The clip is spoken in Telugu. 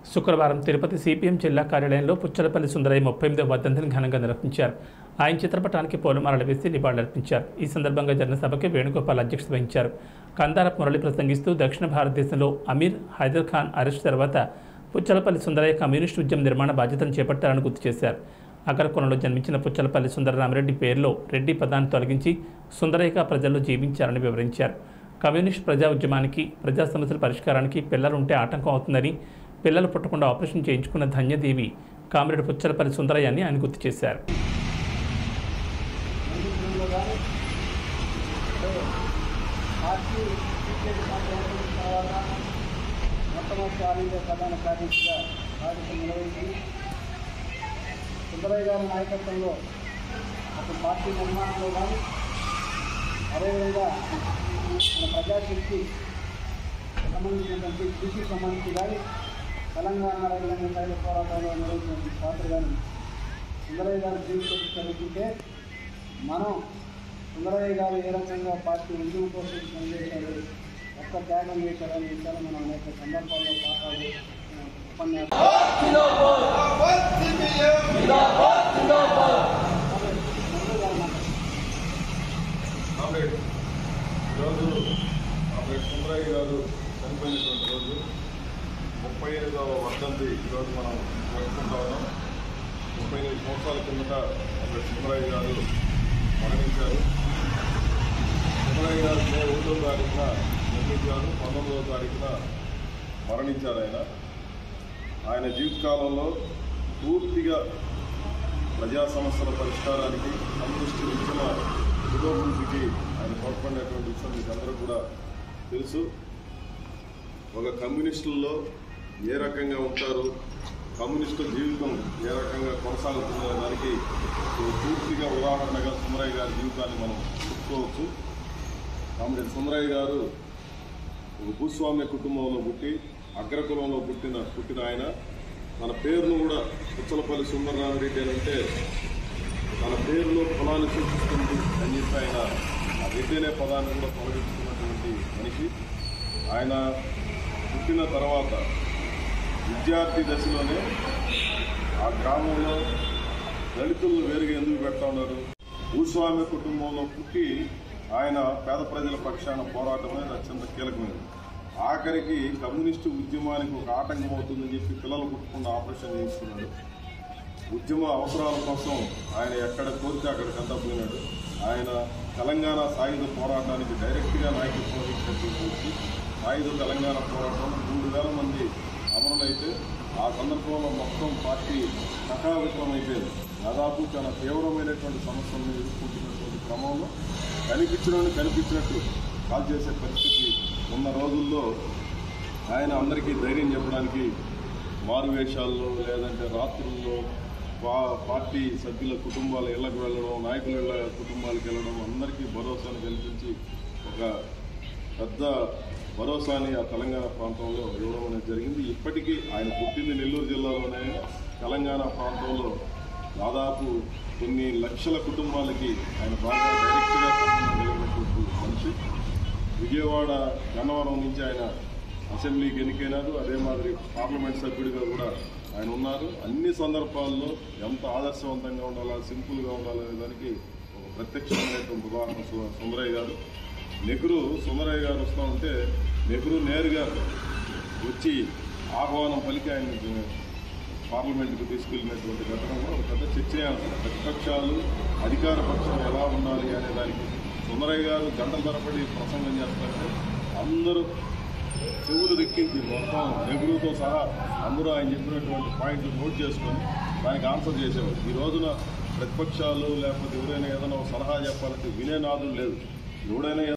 శుక్రవారం తిరుపతి సిపిఎం జిల్లా కార్యాలయంలో పుచ్చలపల్లి సుందరయ్య ముప్పై ఎనిమిదో వర్ధంతిని ఘనంగా నిర్వహించారు ఆయన చిత్రపటానికి పూలమాలలు వేసి నివాళులర్పించారు ఈ సందర్భంగా జరిగిన సభకి వేణుగోపాల్ అధ్యక్షత వహించారు కందారప్ మురళి ప్రసంగిస్తూ దక్షిణ భారతదేశంలో అమీర్ హైదర్ ఖాన్ అరెస్ట్ తర్వాత పుచ్చలపల్లి సుందరయ్య కమ్యూనిస్టు ఉద్యమ నిర్మాణ బాధ్యతను చేపట్టారని గుర్తు చేశారు అగ్రకులంలో జన్మించిన పుచ్చలపల్లి సుందరరామరెడ్డి పేరులో రెడ్డి పదాన్ని తొలగించి సుందరయ్యగా ప్రజల్లో జీవించారని వివరించారు కమ్యూనిస్ట్ ప్రజా ఉద్యమానికి ప్రజా సమస్యల పరిష్కారానికి పిల్లలుంటే ఆటంకం అవుతుందని పిల్లలు పుట్టకుండా ఆపరేషన్ చేయించుకున్న ధన్యదేవి కామ్రేడ్ పుచ్చలపల్లి సుందరయ్య అని ఆయన గుర్తు చేశారు హిందువుల్లో కానీ పార్టీ టికెట్ మాట్లాడిన తర్వాత మొట్టమొదటి ఆల్ ఇండియా ప్రధాన కార్యదర్శిగా బాధ్యత నిర్వహించి సుందరయ్య గారి నాయకత్వంలో అటు పార్టీ నిర్మాణంలో కానీ అదేవిధంగా మన ప్రజాశక్తి సంబంధించినటువంటి కృషి సంబంధించి కానీ తెలంగాణ రైతుల రైతు పోరాటంలో నిర్వహించిన పాత్ర కానీ సుందరయ్య గారి జీవితం చదువుకుంటే మనం సుందరయ్య గారు ఏ రకంగా పార్టీ ఉద్యమం కోసం పనిచేశారు ఒక్క త్యాగం చేశారనే విషయాలు మనం అనేక సందర్భాల్లో పాఠాలు ఉపన్యాసాలు కామ్రేడ్ ఈరోజు కామ్రేడ్ సుందరయ్య గారు చనిపోయినటువంటి రోజు ముప్పై ఎనిమిదవ వర్ధంతి ఈరోజు మనం జరుపుకుంటా ఉన్నాం ముప్పై ఎనిమిది సంవత్సరాల కిందట కామ్రేడ్ సుందరయ్య గారు మరణించారు సుందరయ్య గారు మే ఒకటో తారీఖున జన్మించారు పంతొమ్మిదవ తారీఖున మరణించారు ఆయన ఆయన జీవితకాలంలో పూర్తిగా ప్రజా సమస్యల పరిష్కారానికి కమ్యూనిస్టు ఉద్యమ పురోభివృద్ధికి ఆయన తోడ్పడినటువంటి విషయం మీకు అందరూ కూడా తెలుసు ఒక కమ్యూనిస్టుల్లో ఏ రకంగా ఉంటారు కమ్యూనిస్టు జీవితం ఏ రకంగా కొనసాగుతుందనే దానికి ఒక పూర్తిగా ఉదాహరణగా సుందరయ్య గారి జీవితాన్ని మనం చెప్పుకోవచ్చు కామ్రేడ్ సుందరయ్య గారు ఒక భూస్వామ్య కుటుంబంలో పుట్టి అగ్రకులంలో పుట్టిన పుట్టిన ఆయన తన పేరును కూడా పుచ్చలపల్లి సుందరరామరెడ్డి అని అంటే తన పేరులో కులాన్ని సూచిస్తుంది అని చెప్పి ఆయన ఆ రెడ్డి అనే పదాన్ని కూడా తొలగించుకున్నటువంటి మనిషి ఆయన పుట్టిన తర్వాత విద్యార్థి దశలోనే ఆ గ్రామంలో దళితులను వేరుగా ఎందుకు పెడతా ఉన్నారు భూస్వామ్య కుటుంబంలో పుట్టి ఆయన పేద ప్రజల పక్షాన పోరాటం అనేది అత్యంత కీలకమైనది ఆఖరికి కమ్యూనిస్టు ఉద్యమానికి ఒక ఆటంకం అవుతుందని చెప్పి పిల్లలు పుట్టకుండా ఆపరేషన్ చేయించుకున్నాడు ఉద్యమ అవసరాల కోసం ఆయన ఎక్కడ కోరితే అక్కడికంతా పోయినాడు ఆయన తెలంగాణ సాయుధ పోరాటానికి డైరెక్ట్గా నాయకత్వం వహించినటువంటి వ్యక్తి సాయుధ తెలంగాణ పోరాటం మూడు వేల మంది అమరులైతే ఆ సందర్భంలో మొత్తం పార్టీ కథావిఫలమైపోయింది దాదాపు చాలా తీవ్రమైనటువంటి సమస్యలను ఎదుర్కొంటున్నటువంటి క్రమంలో కనిపించడం కనిపించినట్టు కాల్ చేసే పరిస్థితి ఉన్న రోజుల్లో ఆయన అందరికీ ధైర్యం చెప్పడానికి మారువేషాల్లో లేదంటే రాత్రుల్లో పా- పార్టీ సభ్యుల కుటుంబాల ఇళ్లకు వెళ్ళడం నాయకుల ఇళ్ల కుటుంబాలకు వెళ్ళడం అందరికీ భరోసాను కల్పించి ఒక పెద్ద భరోసాని ఆ తెలంగాణ ప్రాంతంలో ఇవ్వడం అనేది జరిగింది ఇప్పటికీ ఆయన పుట్టింది నెల్లూరు జిల్లాలోనే తెలంగాణ ప్రాంతంలో దాదాపు కొన్ని లక్షల కుటుంబాలకి ఆయన బాగా డైరెక్ట్గా సంబంధం కలిగినటువంటి మనిషి విజయవాడ గన్నవరం నుంచి ఆయన అసెంబ్లీకి ఎన్నికైనారు అదే మాదిరి పార్లమెంట్ సభ్యుడిగా కూడా ఆయన ఉన్నారు అన్ని సందర్భాల్లో ఎంత ఆదర్శవంతంగా ఉండాలా సింపుల్గా ఉండాలనే దానికి ఒక ప్రత్యక్షమైనటువంటి ఉదాహరణ సు- సుందరయ్య గారు నెహ్రూ సుందరయ్య గారు వస్తూ ఉంటే నెహ్రూ నేరుగా వచ్చి ఆహ్వానం పలికి ఆయన పార్లమెంట్కి తీసుకెళ్ళినటువంటి ఘటన కూడా ఒక పెద్ద చర్చయాల్సిన ప్రతిపక్షాలు అధికార పక్షం ఎలా ఉండాలి అనే దానికి సుందరయ్య గారు గంటల తరబడి ప్రసంగం చేస్తారంటే అందరూ చెవులు రెక్కించి మొత్తం నెహ్రూతో సహా అందరూ ఆయన చెప్పినటువంటి పాయింట్లు నోట్ చేసుకొని దానికి ఆన్సర్ చేసేవారు ఈ రోజున ప్రతిపక్షాలు లేకపోతే ఎవరైనా ఏదైనా ఒక సలహా చెప్పాలంటే వినే నాదులు లేదు ఎవడైనా